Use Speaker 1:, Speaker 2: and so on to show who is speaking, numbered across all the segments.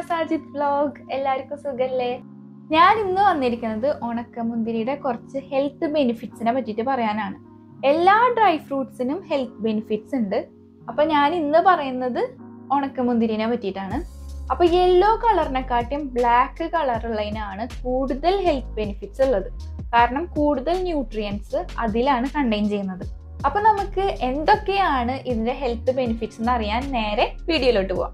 Speaker 1: Sajid vlog എല്ലാവർക്കും സുഖല്ലേ ഞാൻ ഇന്ന് വന്നിരിക്കുന്നത് ഉണക്കമുന്തിരിയുടെ കുറച്ച് ഹെൽത്ത് ബെനിഫിറ്റ്സിനെ പറ്റിയിട്ട് പറയാനാണ് എല്ലാ ഡ്രൈ ഫ്രൂട്ട്സിനും ഹെൽത്ത് ബെനിഫിറ്റ്സ് ഉണ്ട് അപ്പൊ ഞാൻ ഇന്ന് പറയുന്നത് ഉണക്കമുന്തിരിനെ പറ്റിയിട്ടാണ് അപ്പൊ യെല്ലോ കളറിനെക്കാട്ടും ബ്ലാക്ക് കളറുള്ളതിനാണ് കൂടുതൽ ഹെൽത്ത് ബെനിഫിറ്റ്സ് ഉള്ളത് കാരണം കൂടുതൽ ന്യൂട്രിയൻസ് അതിലാണ് കണ്ടെയ്ൻ ചെയ്യുന്നത് അപ്പൊ നമുക്ക് എന്തൊക്കെയാണ് ഇതിന്റെ ഹെൽത്ത് ബെനിഫിറ്റ്സ് എന്ന് അറിയാൻ നേരെ വീഡിയോയിലോട്ട് പോവാം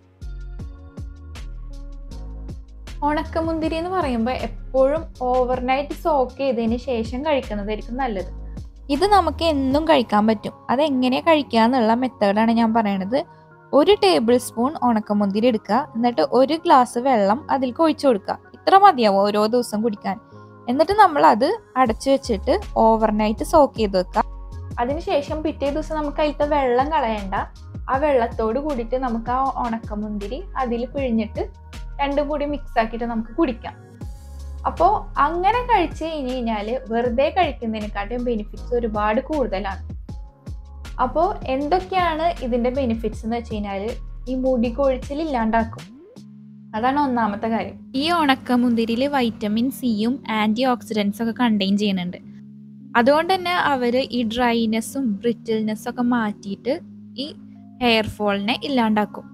Speaker 1: ഉണക്കമുന്തിരി എന്ന് പറയുമ്പോൾ എപ്പോഴും ഓവർനൈറ്റ് സോക്ക് ചെയ്തതിന് ശേഷം കഴിക്കുന്നതായിരിക്കും നല്ലത് ഇത് നമുക്ക് എന്നും കഴിക്കാൻ പറ്റും അതെങ്ങനെ കഴിക്കുക എന്നുള്ള മെത്തേഡാണ് ഞാൻ പറയണത് ഒരു ടേബിൾ സ്പൂൺ ഉണക്കമുന്തിരി എടുക്കുക എന്നിട്ട് ഒരു ഗ്ലാസ് വെള്ളം അതിലേക്ക് ഒഴിച്ചു കൊടുക്കുക ഇത്ര മതിയാവും ഓരോ ദിവസം കുടിക്കാൻ എന്നിട്ട് നമ്മൾ അത് അടച്ചു വെച്ചിട്ട് ഓവർനൈറ്റ് സോക്ക് ചെയ്ത് വെക്കുക അതിനുശേഷം പിറ്റേ ദിവസം നമുക്ക് അതിലത്തെ വെള്ളം കളയണ്ട ആ വെള്ളത്തോട് കൂടിയിട്ട് നമുക്ക് ആ ഉണക്കമുന്തിരി അതിൽ പിഴിഞ്ഞിട്ട് രണ്ടും കൂടി മിക്സ് ആക്കിയിട്ട് നമുക്ക് കുടിക്കാം അപ്പോൾ അങ്ങനെ കഴിച്ച് കഴിഞ്ഞ് കഴിഞ്ഞാൽ വെറുതെ കഴിക്കുന്നതിനെക്കാട്ടും ബെനിഫിറ്റ്സ് ഒരുപാട് കൂടുതലാണ് അപ്പോൾ എന്തൊക്കെയാണ് ഇതിൻ്റെ ബെനിഫിറ്റ്സ് എന്ന് വെച്ച് കഴിഞ്ഞാൽ ഈ മുടി കൊഴിച്ചിൽ ഇല്ലാണ്ടാക്കും അതാണ് ഒന്നാമത്തെ കാര്യം ഈ ഉണക്കമുന്തിരിയിൽ വൈറ്റമിൻ സിയും ആൻറ്റി ഓക്സിഡൻസും ഒക്കെ കണ്ടെയ്ൻ ചെയ്യുന്നുണ്ട് അതുകൊണ്ട് തന്നെ അവർ ഈ ഡ്രൈനെസ്സും ബ്രിറ്റിൽനെസ്സും ഒക്കെ മാറ്റിയിട്ട് ഈ ഹെയർ ഫോളിനെ ഇല്ലാണ്ടാക്കും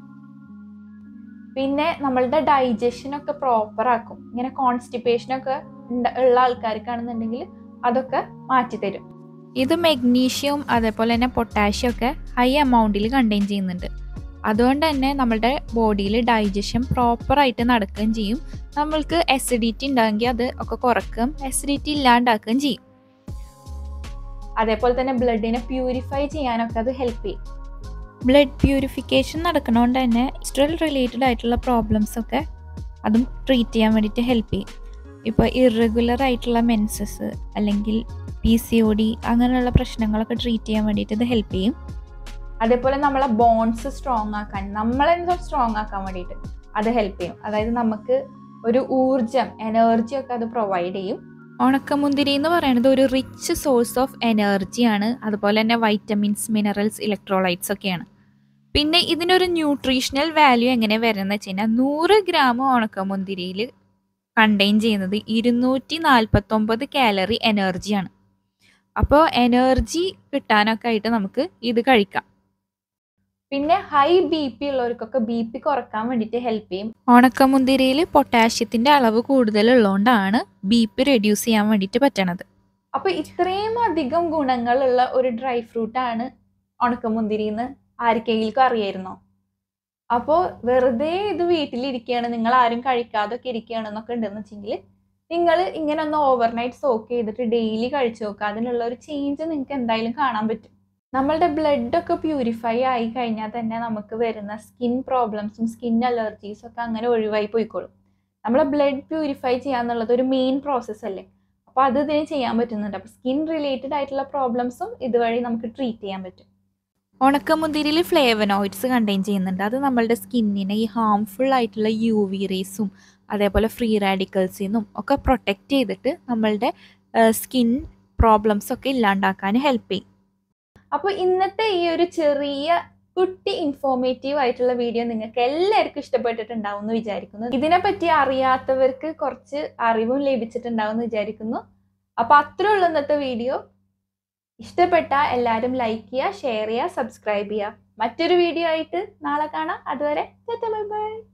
Speaker 1: പിന്നെ നമ്മളുടെ ഡൈജഷൻ ഒക്കെ പ്രോപ്പർ ആക്കും ഇങ്ങനെ കോൺസ്റ്റിപ്പേഷൻ ഒക്കെ ഉള്ള ആൾക്കാർക്കാണെന്നുണ്ടെങ്കിൽ അതൊക്കെ മാറ്റി തരും ഇത് മെഗ്നീഷ്യം അതേപോലെ തന്നെ പൊട്ടാഷ്യം ഒക്കെ ഹൈ എമൗണ്ടിൽ കണ്ടെയ്ൻ ചെയ്യുന്നുണ്ട് അതുകൊണ്ട് തന്നെ നമ്മളുടെ ബോഡിയിൽ ഡൈജഷൻ പ്രോപ്പറായിട്ട് നടക്കുകയും ചെയ്യും നമ്മൾക്ക് എസിഡിറ്റി ഉണ്ടെങ്കിൽ അത് ഒക്കെ കുറക്കും എസിഡിറ്റി ഇല്ലാണ്ടാക്കുകയും ചെയ്യും അതേപോലെ തന്നെ ബ്ലഡിനെ പ്യൂരിഫൈ ചെയ്യാനൊക്കെ അത് ഹെൽപ്പ് ചെയ്യും ബ്ലഡ് പ്യൂരിഫിക്കേഷൻ നടക്കണോണ്ട് തന്നെ സ്ട്രെൽ റിലേറ്റഡ് ആയിട്ടുള്ള പ്രോബ്ലംസ് ഒക്കെ അതും ട്രീറ്റ് ചെയ്യാൻ വേണ്ടിയിട്ട് ഹെൽപ്പ് ചെയ്യും ഇപ്പോൾ ഇറഗുലർ ആയിട്ടുള്ള മെൻസസ് അല്ലെങ്കിൽ പി സി ഒ ഡി അങ്ങനെയുള്ള പ്രശ്നങ്ങളൊക്കെ ട്രീറ്റ് ചെയ്യാൻ വേണ്ടിയിട്ട് ഇത് ഹെൽപ്പ് ചെയ്യും അതേപോലെ നമ്മളെ ബോൺസ് സ്ട്രോങ് ആക്കാൻ നമ്മളെ സ്ട്രോങ് ആക്കാൻ വേണ്ടിയിട്ട് അത് ഹെൽപ്പ് ചെയ്യും അതായത് നമുക്ക് ഒരു ഊർജം എനർജി ഒക്കെ അത് പ്രൊവൈഡ് ചെയ്യും ഉണക്കമുന്തിരി എന്ന് പറയുന്നത് ഒരു റിച്ച് സോഴ്സ് ഓഫ് എനർജിയാണ് അതുപോലെ തന്നെ വൈറ്റമിൻസ് മിനറൽസ് ഇലക്ട്രോലൈറ്റ്സ് ഒക്കെയാണ് പിന്നെ ഇതിനൊരു ന്യൂട്രീഷണൽ വാല്യൂ എങ്ങനെ വരുന്നത് വെച്ച് കഴിഞ്ഞാൽ നൂറ് ഗ്രാം ഉണക്കമുന്തിരിയിൽ കണ്ടെയ്ൻ ചെയ്യുന്നത് ഇരുന്നൂറ്റി നാൽപ്പത്തൊമ്പത് കാലറി എനർജിയാണ് അപ്പോൾ എനർജി കിട്ടാനൊക്കെ ആയിട്ട് നമുക്ക് ഇത് കഴിക്കാം പിന്നെ ഹൈ ബി പി ഉള്ളവർക്കൊക്കെ ബി പി കുറക്കാൻ വേണ്ടിയിട്ട് ഹെൽപ്പ് ചെയ്യും ഉണക്കമുന്തിരിയിൽ പൊട്ടാഷ്യത്തിന്റെ അളവ് കൂടുതലുള്ളതുകൊണ്ടാണ് ബി പി റെഡ്യൂസ് ചെയ്യാൻ വേണ്ടിയിട്ട് പറ്റണത് അപ്പൊ ഇത്രയും അധികം ഗുണങ്ങളുള്ള ഒരു ഡ്രൈ ഫ്രൂട്ട് ആണ് ഉണക്കമുന്തിരി എന്ന് ആർക്കെങ്കിലും അറിയായിരുന്നോ അപ്പോൾ വെറുതെ ഇത് വീട്ടിലിരിക്കുകയാണ് നിങ്ങൾ ആരും കഴിക്കാതൊക്കെ ഇരിക്കുകയാണെന്നൊക്കെ ഉണ്ടെന്ന് വെച്ചെങ്കിൽ നിങ്ങൾ ഇങ്ങനെ ഒന്ന് ഓവർനൈറ്റ് സോക്ക് ചെയ്തിട്ട് ഡെയിലി കഴിച്ചു നോക്കുക അതിനുള്ള ഒരു ചേഞ്ച് നിങ്ങൾക്ക് എന്തായാലും കാണാൻ പറ്റും നമ്മളുടെ ബ്ലഡ് ഒക്കെ പ്യൂരിഫൈ ആയി കഴിഞ്ഞാൽ തന്നെ നമുക്ക് വരുന്ന സ്കിൻ പ്രോബ്ലംസും സ്കിൻ അലർജീസും ഒക്കെ അങ്ങനെ ഒഴിവായി പോയിക്കോളും നമ്മളെ ബ്ലഡ് പ്യൂരിഫൈ ചെയ്യാന്നുള്ളത് ഒരു മെയിൻ പ്രോസസ്സ് അല്ലേ അപ്പോൾ അത് ഇതിന് ചെയ്യാൻ പറ്റുന്നുണ്ട് അപ്പോൾ സ്കിൻ റിലേറ്റഡ് ആയിട്ടുള്ള പ്രോബ്ലംസും ഇതുവഴി നമുക്ക് ട്രീറ്റ് ചെയ്യാൻ പറ്റും ഉണക്കമുന്തിരിയിൽ ഫ്ലേവനോയിഡ്സ് കണ്ടെയ്ൻ ചെയ്യുന്നുണ്ട് അത് നമ്മളുടെ സ്കിന്നിനെ ഈ ഹാംഫുൾ ആയിട്ടുള്ള യു വി റേസും അതേപോലെ ഫ്രീ റാഡിക്കൽസിൽ നിന്നും ഒക്കെ പ്രൊട്ടക്റ്റ് ചെയ്തിട്ട് നമ്മളുടെ സ്കിൻ പ്രോബ്ലംസ് ഒക്കെ ഇല്ലാണ്ടാക്കാൻ ഹെൽപ്പ് ചെയ്യും അപ്പോൾ ഇന്നത്തെ ഈ ഒരു ചെറിയ കുട്ടി ഇൻഫോർമേറ്റീവ് ആയിട്ടുള്ള വീഡിയോ നിങ്ങൾക്ക് എല്ലാവർക്കും ഇഷ്ടപ്പെട്ടിട്ടുണ്ടാവും എന്ന് വിചാരിക്കുന്നു ഇതിനെപ്പറ്റി അറിയാത്തവർക്ക് കുറച്ച് അറിവും ലഭിച്ചിട്ടുണ്ടാവും എന്ന് വിചാരിക്കുന്നു അപ്പോൾ അത്രേ ഉള്ളൂ ഇന്നത്തെ വീഡിയോ ഇഷ്ടപ്പെട്ട എല്ലാവരും ലൈക്ക് ചെയ്യുക ഷെയർ ചെയ്യുക സബ്സ്ക്രൈബ് ചെയ്യുക മറ്റൊരു വീഡിയോ ആയിട്ട് നാളെ കാണാം അതുവരെ ബൈ ബൈ